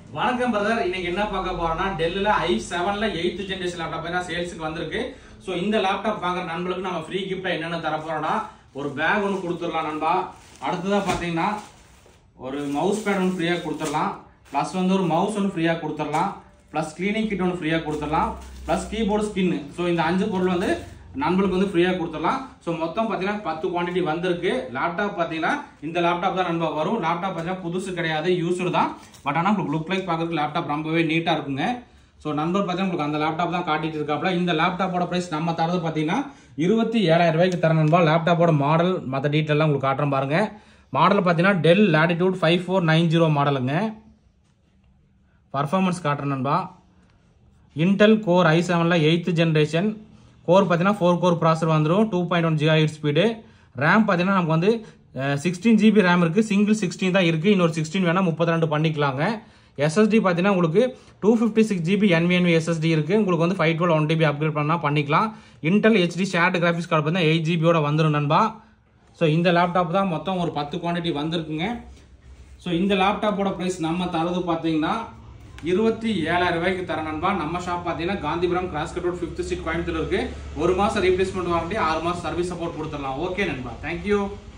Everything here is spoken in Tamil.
வணக்கம் பிரதர் இன்னைக்கு என்ன பார்க்க போறோம்னா டெல்லில் ஐ செவன்ல எயித்து ஜென்ரேஷன் லேப்டாப் தான் சேல்ஸுக்கு வந்திருக்கு ஸோ இந்த லேப்டாப் வாங்குற நண்பர்களுக்கு நம்ம ஃப்ரீ கிஃப்டா என்னென்ன தர போறோம்னா ஒரு பேக் ஒன்று கொடுத்துடலாம் நண்பா அடுத்ததா பார்த்தீங்கன்னா ஒரு மவுஸ் பேட் ஒன்று ஃப்ரீயாக கொடுத்துடலாம் ப்ளஸ் வந்து ஒரு மவுஸ் ஒன்று ஃப்ரீயாக கொடுத்துடலாம் ப்ளஸ் க்ளீனிங் கிட் ஒன்று ஃப்ரீயாக கொடுத்துடலாம் ப்ளஸ் கீபோர்டு ஸ்கின்னு ஸோ இந்த அஞ்சு பொருள் வந்து நண்பர்களுக்கு வந்து ஃப்ரீயாக கொடுத்துடலாம் ஸோ மொத்தம் பார்த்தீங்கன்னா பத்து குவான்டிட்டி வந்திருக்கு லேப்டாப் பார்த்தீங்கன்னா இந்த லேப்டாப் தான் நண்பா வரும் லேப்டாப் பார்த்தீங்கன்னா புதுசு கிடையாது யூஸ்டு தான் பட் ஆனால் உங்களுக்கு லுக் லைக் பார்க்கறதுக்கு லேப்டாப் ரொம்பவே நீட்டாக இருக்குங்க ஸோ நண்பர் பார்த்தீங்கன்னா உங்களுக்கு அந்த லேப்டாப் தான் காட்டிட்டு இருக்காப்ல இந்த லேப்டாப்போட ப்ரைஸ் நம்ம தரது பார்த்தீங்கன்னா இருபத்தி ஏழாயிரம் ரூபாய்க்கு தர நண்பா லேப்டாப்போட மாடல் மற்ற டீட்டெயிலாம் உங்களுக்கு காட்டுறேன் பாருங்க மாடல் பார்த்தீங்கன்னா Dell Latitude five four nine zero மாடலுங்க பர்ஃபார்மன்ஸ் காட்டுறேன் நண்பா இன்டெல் கோர் ஐ செவனில் எயித்து ஜென்ரேஷன் கோர் பார்த்தீங்கன்னா ஃபோர் கோர் ப்ராசர் வந்துடும் two point one gigahertz speed RAM பார்த்தீங்கன்னா நமக்கு வந்து சிக்ஸ்டீன் ஜிபி ரேம் இருக்குது சிங்கிள் சிக்ஸ்டீன் தான் இருக்குது இன்னொரு சிக்ஸ்டீன் வேணால் முப்பத்தி ரெண்டு பண்ணிக்கலாங்க எஸ்எஸ்டி பார்த்தீங்கன்னா உங்களுக்கு டூ ஃபிஃப்டி சிக்ஸ் ஜிபி என்விஎன்வி எஸ்எஸ்டி இருக்குது உங்களுக்கு வந்து five twelve one TB upgrade பண்ணால் பண்ணிக்கலாம் Intel HD shared graphics card பார்த்தீங்கன்னா எயிட் ஜிபியோட வந்துடும் நண்பா ஸோ இந்த லேப்டாப் தான் மொத்தம் ஒரு பத்து குவான்டிட்டி வந்திருக்குங்க ஸோ இந்த லேப்டாப்போட ப்ரைஸ் நம்ம தரது பார்த்தீங்கன்னா இருபத்தி ஏழாயிரம் ரூபாய்க்கு தர நண்பா நம்ம ஷாப் பார்த்தீங்கன்னா Gandhipuram cross cut road fifth street Coimbatore இருக்கு ஒரு மாதம் ரீப்ளேஸ்மெண்ட் வாரண்டி ஆறு மாதம் சர்வீஸ் சப்போர்ட் கொடுத்துடலாம் ஓகே நண்பா தேங்க்யூ